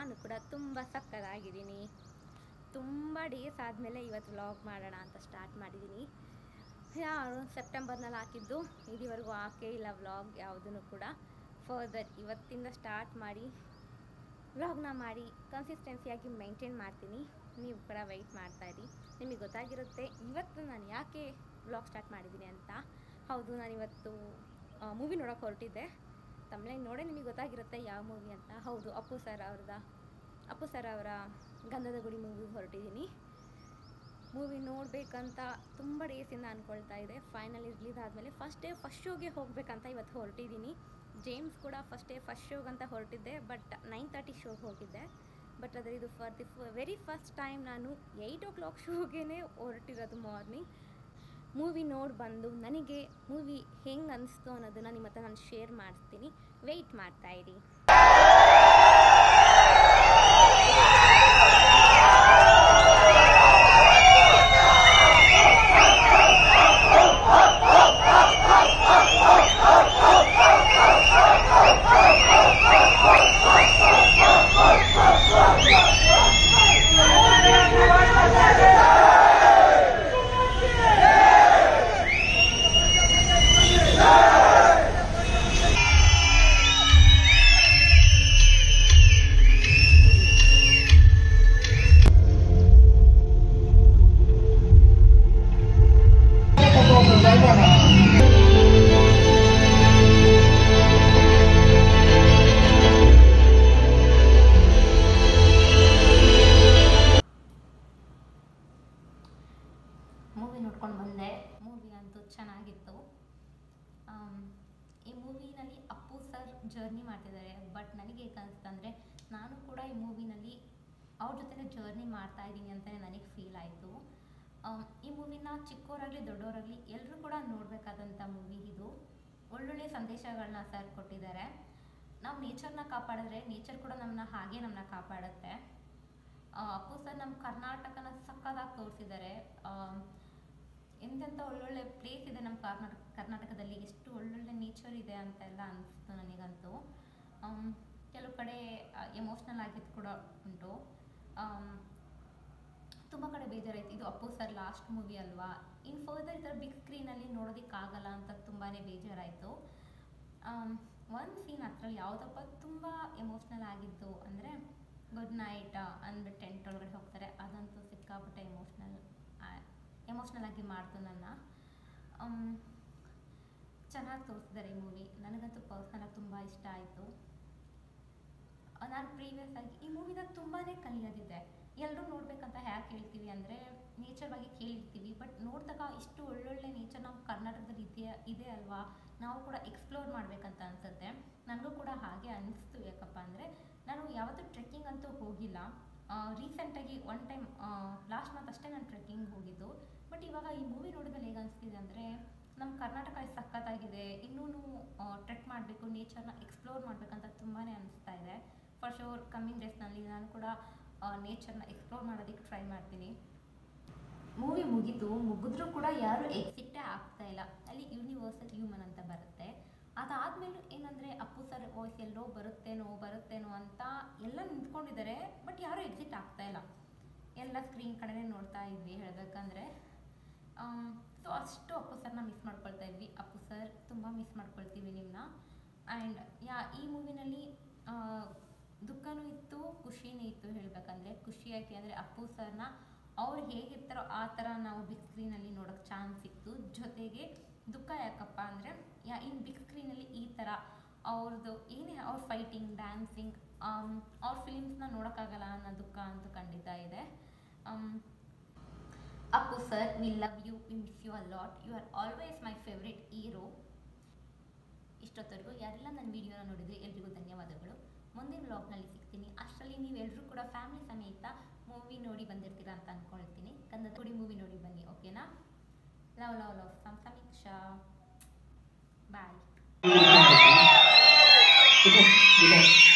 ನಾನು ಕೂಡ ತುಂಬ ಸಕ್ಕತ್ತಾಗಿದ್ದೀನಿ ತುಂಬ ಡೇಸ್ ಆದಮೇಲೆ ಇವತ್ತು ವ್ಲಾಗ್ ಮಾಡೋಣ ಅಂತ ಸ್ಟಾರ್ಟ್ ಮಾಡಿದ್ದೀನಿ ಯಾರು ಸೆಪ್ಟೆಂಬರ್ನಲ್ಲಿ ಹಾಕಿದ್ದು ಇದುವರೆಗೂ ಹಾಕೇ ಇಲ್ಲ ವ್ಲಾಗ್ ಯಾವುದನ್ನು ಕೂಡ ಫರ್ದರ್ ಇವತ್ತಿಂದ ಸ್ಟಾರ್ಟ್ ಮಾಡಿ ವ್ಲಾಗ್ನ ಮಾಡಿ ಕನ್ಸಿಸ್ಟೆನ್ಸಿಯಾಗಿ ಮೇಂಟೈನ್ ಮಾಡ್ತೀನಿ ನೀವು ಕೂಡ ವೆಯ್ಟ್ ಮಾಡ್ತಾಯಿರಿ ನಿಮಗೆ ಗೊತ್ತಾಗಿರುತ್ತೆ ಇವತ್ತು ನಾನು ಯಾಕೆ ವ್ಲಾಗ್ ಸ್ಟಾರ್ಟ್ ಮಾಡಿದ್ದೀನಿ ಅಂತ ಹೌದು ನಾನು ಇವತ್ತು ಮೂವಿ ನೋಡೋಕೆ ಹೊರಟಿದ್ದೆ ತಮ್ಮನೆ ನೋಡೇ ನಿಮಗೆ ಗೊತ್ತಾಗಿರುತ್ತೆ ಯಾವ ಮೂವಿ ಅಂತ ಹೌದು ಅಪ್ಪು ಸರ್ ಅವ್ರದ ಅಪ್ಪು ಸರ್ ಅವರ ಗಂಧದ ಗುಡಿ ಮೂವಿಗೆ ಹೊರಟಿದ್ದೀನಿ ಮೂವಿ ನೋಡಬೇಕಂತ ತುಂಬ ಡೇಸಿಂದ ಅಂದ್ಕೊಳ್ತಾ ಇದೆ ಫೈನಲಿ ರಿಲೀಸ್ ಆದಮೇಲೆ ಫಸ್ಟ್ ಡೇ ಫಸ್ಟ್ ಶೋಗೆ ಹೋಗಬೇಕಂತ ಇವತ್ತು ಹೊರಟಿದ್ದೀನಿ ಜೇಮ್ಸ್ ಕೂಡ ಫಸ್ಟ್ ಡೇ ಫಸ್ಟ್ ಶೋಗಂತ ಹೊರಟಿದ್ದೆ ಬಟ್ ನೈನ್ ತರ್ಟಿ ಶೋಗೆ ಹೋಗಿದ್ದೆ ಬಟ್ ಅದರ ಇದು for the very first time ನಾನು ಏಯ್ಟ್ ಓ ಕ್ಲಾಕ್ ಶೋಗೇ ಹೊರಟಿರೋದು ಮಾರ್ನಿಂಗ್ ಮೂವಿ ನೋಡಿ ಬಂದು ನನಗೆ ಮೂವಿ ಹೆಂಗೆ ಅನಿಸ್ತು ಅನ್ನೋದನ್ನು ನಿಮ್ಮ ಹತ್ರ ನಾನು ಶೇರ್ ಮಾಡ್ತೀನಿ ವೆಯ್ಟ್ ಮಾಡ್ತಾ ಇರಿ ಮೂವಿ ನೋಡ್ಕೊಂಡು ಬಂದೆ ಮೂವಿ ಅಂತೂ ಚೆನ್ನಾಗಿತ್ತು ಆಮ್, ಈ ಮೂವಿನಲ್ಲಿ ಅಪ್ಪು ಸರ್ ಜರ್ನಿ ಮಾಡ್ತಿದ್ದಾರೆ ಬಟ್ ನನಗೆ ಹೇಗೆ ಅನಿಸ್ತಂದರೆ ನಾನು ಕೂಡ ಈ ಮೂವಿನಲ್ಲಿ ಅವ್ರ ಜೊತೆ ಜರ್ನಿ ಮಾಡ್ತಾ ಇದ್ದೀನಿ ಅಂತಲೇ ನನಗೆ ಫೀಲ್ ಆಯಿತು ಈ ಮೂವಿನ ಚಿಕ್ಕವರಾಗಲಿ ದೊಡ್ಡವರಾಗಲಿ ಎಲ್ಲರೂ ಕೂಡ ನೋಡಬೇಕಾದಂಥ ಮೂವಿ ಇದು ಒಳ್ಳೊಳ್ಳೆ ಸಂದೇಶಗಳನ್ನ ಸರ್ ಕೊಟ್ಟಿದ್ದಾರೆ ನಾವು ನೇಚರ್ನ ಕಾಪಾಡಿದ್ರೆ ನೇಚರ್ ಕೂಡ ನಮ್ಮನ್ನ ಹಾಗೆ ನಮ್ಮನ್ನ ಕಾಪಾಡುತ್ತೆ ಆ, ಅಪ್ಪು ಸರ್ ನಮ್ಮ ಕರ್ನಾಟಕನ ಸಕ್ಕದಾಗಿ ತೋರಿಸಿದ್ದಾರೆ ಎಂತೆಂಥ ಒಳ್ಳೊಳ್ಳೆ ಪ್ಲೇಸ್ ಇದೆ ನಮ್ಮ ಕರ್ನಾಟಕ ಕರ್ನಾಟಕದಲ್ಲಿ ಎಷ್ಟು ಒಳ್ಳೊಳ್ಳೆ ನೇಚರ್ ಇದೆ ಅಂತೆಲ್ಲ ಅನಿಸ್ತು ನನಗಂತೂ ಆಮ್, ಕೆಲವು ಕಡೆ ಎಮೋಷ್ನಲ್ ಆಗಿದ್ದು ಕೂಡ ಉಂಟು ತುಂಬ ಕಡೆ ಬೇಜಾರಾಯ್ತು ಇದು ಅಪ್ಪು ಸರ್ ಲಾಸ್ಟ್ ಮೂವಿ ಅಲ್ವಾ ಇನ್ನು ಫರ್ದರ್ ಈ ಥರ ಬಿಗ್ ಸ್ಕ್ರೀನಲ್ಲಿ ನೋಡೋದಕ್ಕಾಗಲ್ಲ ಅಂತ ತುಂಬಾ ಬೇಜಾರಾಯಿತು ಒಂದು ಸೀನ್ ಅದ್ರಲ್ಲಿ ಯಾವುದಪ್ಪ ತುಂಬ ಎಮೋಷ್ನಲ್ ಆಗಿದ್ದು ಅಂದರೆ ಗುಡ್ ನೈಟ್ ಅಂದ್ಬಿಟ್ಟು ಟೆಂಟ್ ಒಳಗಡೆ ಹೋಗ್ತಾರೆ ಅದಂತೂ ಸಿಕ್ಕಾಪಟ್ಟೆ ಎಮೋಷ್ನಲ್ ಎಮೋಷ್ನಲ್ ಆಗಿ ಮಾಡ್ತು ನನ್ನ ಚೆನ್ನಾಗಿ ತೋರಿಸಿದ್ದಾರೆ ಈ ಮೂವಿ ನನಗಂತೂ ಪರ್ಸ್ನಲಾಗಿ ತುಂಬ ಇಷ್ಟ ಆಯಿತು ನಾನು ಪ್ರೀವಿಯಸ್ ಆಗಿ ಈ ಮೂವಿದಾಗ ತುಂಬಾ ಕಲಿಯೋದಿದೆ ಎಲ್ಲರೂ ನೋಡ್ಬೇಕಂತ ಯಾಕೆ ಹೇಳ್ತೀವಿ ಅಂದರೆ ನೇಚರ್ ಬಗ್ಗೆ ಕೇಳಿರ್ತೀವಿ ಬಟ್ ನೋಡಿದಾಗ ಇಷ್ಟು ಒಳ್ಳೊಳ್ಳೆ ನೇಚರ್ ನಮ್ಮ ಕರ್ನಾಟಕದಲ್ಲಿ ಇದೆಯಾ ಇದೆ ಅಲ್ವಾ ನಾವು ಕೂಡ ಎಕ್ಸ್ಪ್ಲೋರ್ ಮಾಡಬೇಕಂತ ಅನಿಸುತ್ತೆ ನನಗೂ ಕೂಡ ಹಾಗೆ ಅನಿಸ್ತು ಯಾಕಪ್ಪ ಅಂದರೆ ನಾನು ಯಾವತ್ತೂ ಟ್ರೆಕ್ಕಿಂಗ್ ಅಂತೂ ಹೋಗಿಲ್ಲ ರೀಸೆಂಟಾಗಿ ಒನ್ ಟೈಮ್ ಲಾಸ್ಟ್ ಮಂತ್ ಅಷ್ಟೇ ನಾನು ಟ್ರೆಕ್ಕಿಂಗ್ ಹೋಗಿದ್ದು ಬಟ್ ಇವಾಗ ಈ ಮೂವಿ ನೋಡಿದ್ಮೇಲೆ ಹೇಗೆ ಅನಿಸ್ತಿದೆ ಅಂದರೆ ನಮ್ಮ ಕರ್ನಾಟಕ ಎಷ್ಟು ಸಖತ್ತಾಗಿದೆ ಇನ್ನೂ ಟ್ರೆಕ್ ಮಾಡಬೇಕು ನೇಚರ್ನ ಎಕ್ಸ್ಪ್ಲೋರ್ ಮಾಡಬೇಕಂತ ತುಂಬಾ ಅನಿಸ್ತಾ ಇದೆ ಫಾರ್ ಶೋರ್ ಕಮ್ಮಿಂಗ್ ಡೇಸ್ನಲ್ಲಿ ನಾನು ಕೂಡ ನೇಚರ್ನ ಎಕ್ಸ್ಪ್ಲೋರ್ ಮಾಡೋದಕ್ಕೆ ಟ್ರೈ ಮಾಡ್ತೀನಿ ಮೂವಿ ಮುಗೀತು ಮುಗಿದ್ರೂ ಕೂಡ ಯಾರು ಎಕ್ಸಿಟೇ ಆಗ್ತಾ ಇಲ್ಲ ಅಲ್ಲಿ ಯೂನಿವರ್ಸಲ್ ಹ್ಯೂಮನ್ ಅಂತ ಬರುತ್ತೆ ಅದಾದ್ಮೇಲೂ ಏನಂದರೆ ಅಪ್ಪು ಸರ್ ವಾಯ್ಸ್ ಎಲ್ಲೋ ಬರುತ್ತೇನೋ ಬರುತ್ತೇನೋ ಅಂತ ಎಲ್ಲ ನಿಂತ್ಕೊಂಡಿದ್ದಾರೆ ಬಟ್ ಯಾರೂ ಎಕ್ಸಿಟ್ ಆಗ್ತಾ ಇಲ್ಲ ಎಲ್ಲ ಸ್ಕ್ರೀನ್ ಕಡೆನೇ ನೋಡ್ತಾ ಇದ್ವಿ ಹೇಳಬೇಕಂದ್ರೆ ಸೊ ಅಷ್ಟು ಅಪ್ಪು ಸರ್ನ ಮಿಸ್ ಮಾಡ್ಕೊಳ್ತಾ ಇದ್ವಿ ಅಪ್ಪು ಸರ್ ತುಂಬ ಮಿಸ್ ಮಾಡ್ಕೊಳ್ತೀವಿ ನಿಮ್ಮನ್ನ ಆ್ಯಂಡ್ ಯಾ ಈ ಮೂವಿನಲ್ಲಿ ದುಃಖನೂ ಇತ್ತು ಖುಷಿನೂ ಇತ್ತು ಹೇಳಬೇಕಂದ್ರೆ ಖುಷಿ ಯಾಕೆ ಅಂದರೆ ಅಪ್ಪು ಸರ್ನ ಅವ್ರು ಹೇಗಿರ್ತಾರೋ ಆ ಥರ ನಾವು ಬಿಗ್ ಸ್ಕ್ರೀನಲ್ಲಿ ನೋಡೋಕ್ಕೆ ಚಾನ್ಸ್ ಸಿಕ್ತು ಜೊತೆಗೆ ದುಃಖ ಯಾಕಪ್ಪ ಅಂದರೆ ಯಾ ಇನ್ನು ಬಿಗ್ ಸ್ಕ್ರೀನಲ್ಲಿ ಈ ಥರ ಅವ್ರದ್ದು ಏನೇ ಅವ್ರ ಫೈಟಿಂಗ್ ಡ್ಯಾನ್ಸಿಂಗ್ ಅವ್ರ ಫಿಲಿಮ್ಸ್ನ ನೋಡೋಕ್ಕಾಗಲ್ಲ ಅನ್ನೋ ದುಃಖ ಅಂತೂ ಖಂಡಿತ ಇದೆ Appu sir we love you we miss you a lot you are always my favourite hero ಇಷ್ಟೊತ್ತವರೆಗೂ ಯಾರೆಲ್ಲ ನನ್ನ ವಿಡಿಯೋನ ನೋಡಿದ್ರೆ ಎಲ್ರಿಗೂ ಧನ್ಯವಾದಗಳು ಮುಂದಿನ ವ್ಲಾಗ್ನಲ್ಲಿ ಸಿಗ್ತೀನಿ ಅಷ್ಟರಲ್ಲಿ ನೀವೆಲ್ಲರೂ ಕೂಡ ಫ್ಯಾಮಿಲಿ ಸಮೇತ ಮೂವಿ ನೋಡಿ ಬಂದಿರ್ತೀರಾ ಅಂತ ಅಂದ್ಕೊಳ್ತೀನಿ ಕನ್ನಡ ಕೊಡಿ ಮೂವಿ ನೋಡಿ ಬನ್ನಿ ಓಕೆನಾ ಲವ್ ಲವ್ ಲವ್ ಸಮ್ ಸಮೀಕ್ಷಾ ಬಾಯ್ Because, because